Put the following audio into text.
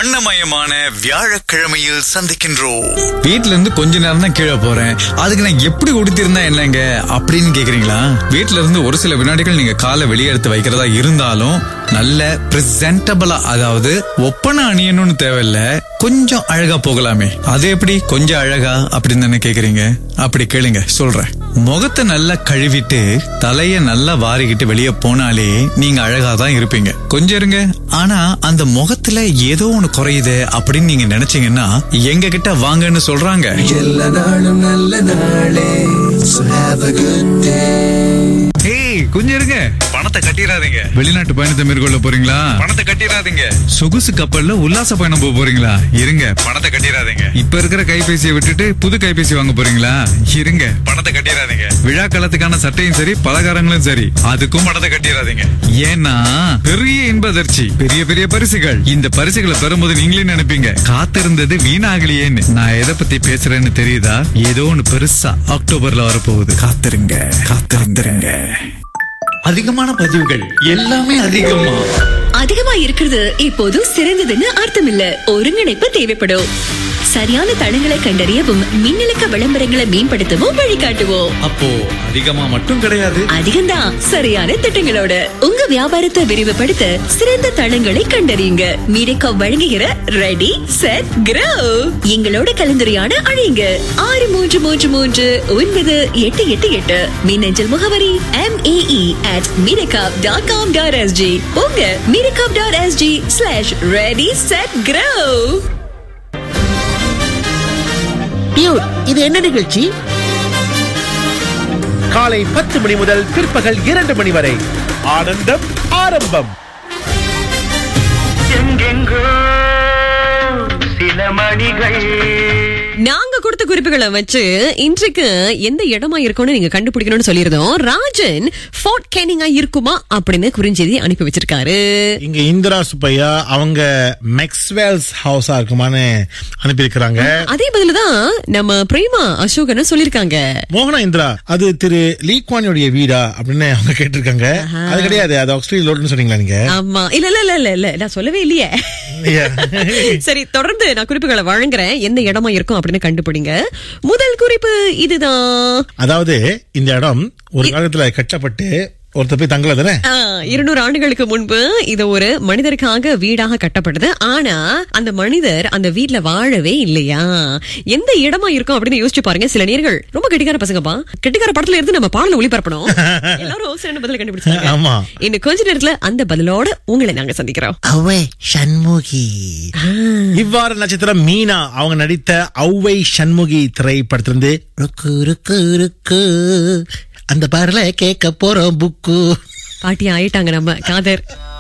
வண்ணமயமான வியாழக்கிழமையில் சந்திக்கின்றோம் வீட்ல இருந்து கொஞ்ச நேரம் தான் கீழே போறேன் அதுக்கு நான் எப்படி உடுத்திருந்தா என்னங்க அப்படின்னு கேக்குறீங்களா வீட்ல இருந்து ஒரு சில வினாடிகள் நீங்க காலை வெளியே எடுத்து வைக்கிறதா இருந்தாலும் நல்ல பிரசன்டபிளா அதாவது ஒப்பனை அணியணும்னு தேவையில்ல கொஞ்சம் அழகா போகலாமே அது எப்படி கொஞ்சம் அழகா அப்படின்னு தானே கேக்குறீங்க அப்படி கேளுங்க சொல்றேன் முகத்தை நல்லா கழுவிட்டு தலைய நல்லா வாரிக்கிட்டு வெளியே போனாலே நீங்க அழகா தான் இருப்பீங்க கொஞ்சம் இருங்க ஆனா அந்த முகத்துல ஏதோ ஒண்ணு குறையுது அப்படின்னு நீங்க நினைச்சீங்கன்னா எங்க கிட்ட வாங்கன்னு சொல்றாங்க எல்லா நாளும் நல்ல நாளே So have a good day ஏய் கொஞ்சம் இருங்க பணத்தை கட்டிடாதீங்க வெளிநாட்டு பயணத்தை மேற்கொள்ள போறீங்களா பணத்தை கட்டிடாதீங்க சொகுசு கப்பல்ல உல்லாச பயணம் போக போறீங்களா இருங்க பணத்தை கட்டிடாதீங்க இப்ப இருக்கிற கைபேசியை விட்டுட்டு புது கைபேசி வாங்க போறீங்களா இருங்க பணத்தை கட்டிடாதீங்க விழா காலத்துக்கான சட்டையும் சரி பலகாரங்களும் சரி அதுக்கும் பணத்தை கட்டிடாதீங்க ஏன்னா பெரிய இன்பதர்ச்சி பெரிய பெரிய பரிசுகள் இந்த பரிசுகளை பெறும்போது நீங்களே நினைப்பீங்க காத்திருந்தது வீணாகலையேன்னு நான் எதை பத்தி பேசுறேன்னு தெரியுதா ஏதோ ஒண்ணு பெருசா அக்டோபர்ல வரப்போகுது காத்திருங்க காத்திருந்துருங்க அதிகமான பதிவுகள் எல்லாமே அதிகமா அதிகமா இருக்கிறது இப்போது சிறந்ததுன்னு அர்த்தம் இல்ல ஒருங்கிணைப்பு தேவைப்படும் சரியான தளங்களை கண்டறியவும் மின்னலுக்க விளம்பரங்களை மேம்படுத்தவும் வழிகாட்டுவோம் அப்போ அதிகமா மட்டும் கிடையாது அதிகம்தான் சரியான திட்டங்களோட உங்க வியாபாரத்தை விரிவுபடுத்த சிறந்த தளங்களை கண்டறியுங்க மீடிகா வழங்குகிற ரெடி செட் கிரோ எங்களோட கலந்துரையாட அழையுங்க ஆறு மூன்று மூன்று மூன்று ஒன்பது எட்டு எட்டு எட்டு மின்னஞ்சல் முகவரி M A E at Mediacorp dot com dot SG உங்க Mediacorp dot SG slash ready set grow dude இது என்ன நிகழ்ச்சி காலை பத்து மணி முதல் பிற்பகல் இரண்டு மணி வரை ஆனந்தம் ஆரம்பம் நாங்க கொடுத்த குறிப்புகளை வச்சு இன்றைக்கு எந்த இடமா இருக்கும்னு நீங்க கண்டுபிடிக்கணும்னு சொல்லியிருந்தோம் ராஜன் ஃபோர்ட் கேனிங்கா இருக்குமா அப்படின்னு குறிஞ்செய்தி அனுப்பி வச்சிருக்காரு இங்க இந்திரா சுப்பையா அவங்க மேக்ஸ்வெல்ஸ் ஹவுஸா இருக்குமான்னு அனுப்பியிருக்கிறாங்க அதே பதில தான் நம்ம பிரேமா அசோகன் சொல்லிருக்காங்க மோகனா இந்திரா அது திரு லீக்வானியோடைய வீடா அப்படின்னு அவங்க கேட்டிருக்காங்க அது கிடையாது அது ஆக்ஸ்ட்ரேலியா லோட்னு சொன்னீங்களா நீங்க ஆமா இல்ல இல்ல இல்ல இல்ல இல்ல நான் சொல்லவே இல்லையே Yeah. சரி தொடர்ந்து நான் குறிப்புகளை வழங்குறேன் எந்த இடமா இருக்கும் அப்படின்னு கண்டுபிடிங்க முதல் குறிப்பு இதுதான் அதாவது இந்த இடம் ஒரு காலத்துல கட்டப்பட்டு ஒருத்தர் போய் தங்கல தானே ஆ, இருநூறு ஆண்டுகளுக்கு முன்பு இது ஒரு மனிதருக்காக வீடாக கட்டப்பட்டது ஆனா அந்த மனிதர் அந்த வீட்ல வாழவே இல்லையா எந்த இடமா இருக்கும் அப்படின்னு யோசிச்சு பாருங்க சில நேர்கள் ரொம்ப கெட்டிக்கார பசங்கப்பா கெட்டிக்கார படத்துல இருந்து நம்ம பாடல ஒளிபரப்பணும் எல்லாரும் சிறந்த பதில் கண்டுபிடிச்சாங்க ஆமா. இன்னும் கொஞ்ச நேரத்துல அந்த பதிலோட உங்களை நாங்க சந்திக்கிறோம் அவ்வே சண்முகி இவ்வாறு நட்சத்திரம் மீனா அவங்க நடித்த ஔவை சண்முகி திரைப்படத்திலிருந்து ருக்கு ருக்கு ருக்கு அந்த பாடல கேட்க போறோம் புக்கு பாட்டி ஆயிட்டாங்க நம்ம காதர்